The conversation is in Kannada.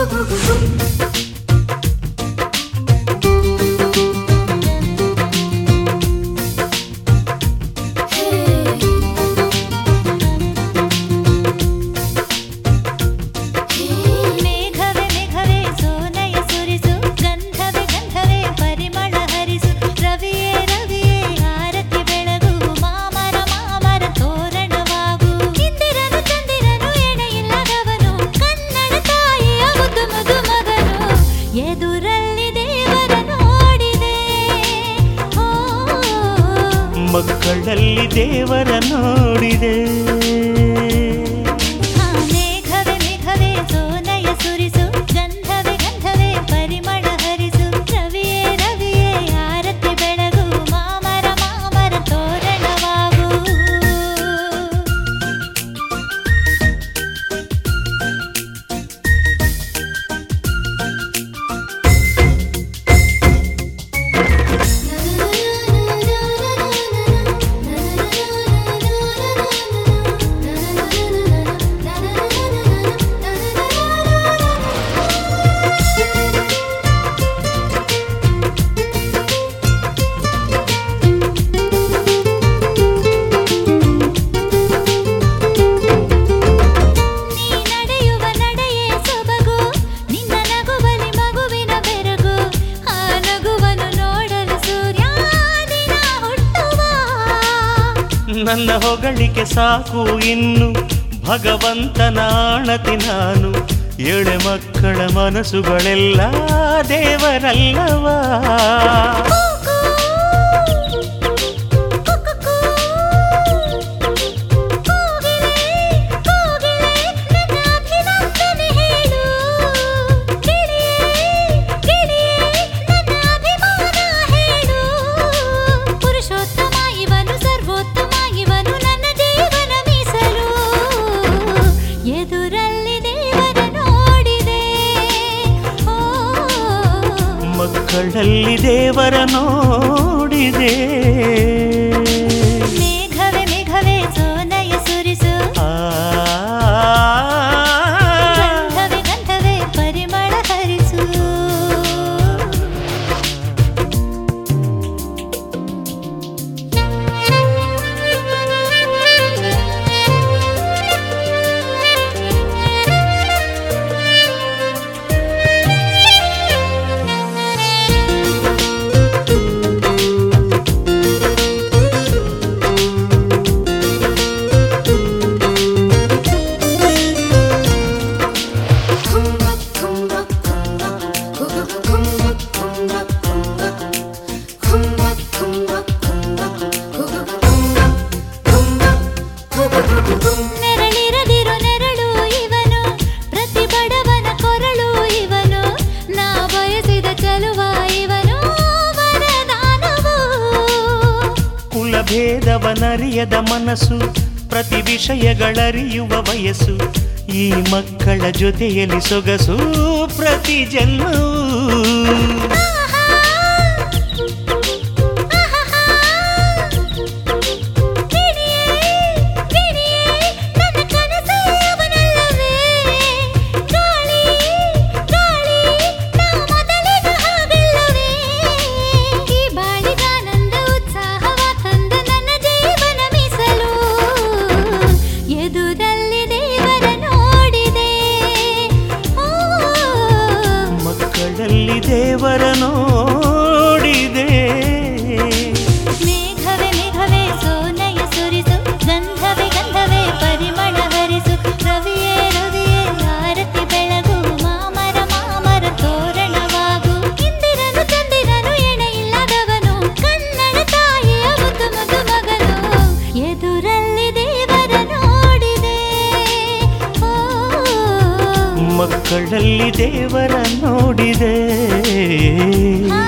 ಮೇಘವೇ ಮೇಘವೇ ಸೋನಯ ಸುರಿಸು ಗಂಧವೇ ಗಂಧವೇ ಪರಿಮಳ ಹರಿಸು ರವಿಯೇ ರವಿಯೇ ಆರತಿ ಬೆಳಗು ಮಾಮರ ಮಾಮರ ತೋರಣವಾಗು ಇಂದಿರನು ಚಂದಿರನು ಎಣೆಯಿಲ್ಲದವನು ಕನ್ನಡ ತಾಯಿಯ ಮುದ್ದು ಮುದ್ದು ಮಗನು ಎದುರಲ್ಲಿ ದೇವರ ನೋಡಿದೆ ಓ ಮಕ್ಕಳಲ್ಲಿ ದೇವರ ನೋಡಿದೆ ಆ ಮೇಘವೇ ಮೇಘವೇ ಸೋನಯ ಸುರಿಸು ಗಂಧವೇ ಗಂಧವೇ ಪರಿಮಳ ಹರಿಸು ರವಿಯೇ ರವಿಯೇ ಆರತಿ ಬೆಳಗು ಮಾಮರ ಮಾಮರ ತೋರಣವಾಗು ನೀ ನಡೆಯುವ ನಡೆಯೇ ಸೊಬಗು ನಿನ್ನ ನಗುವಲಿ ಮಗುವಿನ ಬೆರಗು ಆ ನಗುವನ್ನು ನೋಡಲು ಸೂರ್ಯ ದಿನ ಹುಟ್ಟುವ ನನ್ನ ಹೊಗಳಿಕೆ ಸಾಕು ಇನ್ನು ಭಗವಂತನ ಆಣತಿ ನಾನು ಎಳೆ ಮಕ್ಕಳ ಮನಸ್ಸುಗಳೆಲ್ಲ ದೇವರಲ್ಲವಾ ಪುರುಷೋತ್ತಮ ಇವನು ಸರ್ವೋತ್ತಮ ಇವನು ನನ್ನ ಜೀವನ ಮೀಸಲು ಎದುರಲ್ಲಿ ದೇವರ ನೋಡಿದೆ ಓ ಮಕ್ಕಳಲ್ಲಿ ದೇವರ ನೋಡಿದೆ ಮೇಘವೇ ಮೇಘವೇ ಸೋನಯ ಸುರಿಸು ಆ ಗಂಧವೇ ಗಂಧವೇ ಪರಿಮಳ ಹರಿಸು ನೆರಳಿರದಿರೋ ನೆರಳು ಇವನು ಪ್ರತಿ ಬಡವನ ಕೊರಳು ಇವನು ನಾ ಬಯಸಿದ ಚಲುವ ಇವನು ವರದಾನವು ಕುಲಭೇದವನರಿಯದ ಮನಸ್ಸು ಪ್ರತಿ ವಿಷಯಗಳರಿಯುವ ವಯಸ್ಸು ಈ ಮಕ್ಕಳ ಜೊತೆಯಲ್ಲಿ ಸೊಗಸು ಪ್ರತಿ ಜನ್ಮವೂ ಎದುರಲ್ಲಿ ದೇವರ ನೋಡಿದೆ ಓ ಮಕ್ಕಳಲ್ಲಿ ದೇವರ ನೋಡಿದೆ ಮೇಘವೇ ಮೇಘವೇ ಸೋನಯ ಸುರಿಸು ಗಂಧವೇ ಗಂಧವೇ ಪರಿಮಳ ಹರಿಸು ರವಿಯೇ ರವಿಯೇ ಆರತಿ ಬೆಳಗು ಮಾಮರ ಮಾಮರ ತೋರಣವಾಗು ಇಂದಿರನು ಚಂದಿರನು ಎಣೆಯಿಲ್ಲದವನು ಕನ್ನಡ ತಾಯಿಯ ಮುದ್ದು ಮುದ್ದು ಮಗನು ಎದುರಲ್ಲಿ ದೇವರ ನೋಡಿದೆ ಓ ಮಕ್ಕಳಲ್ಲಿ ದೇವರ ನೋಡಿದೆ ಆ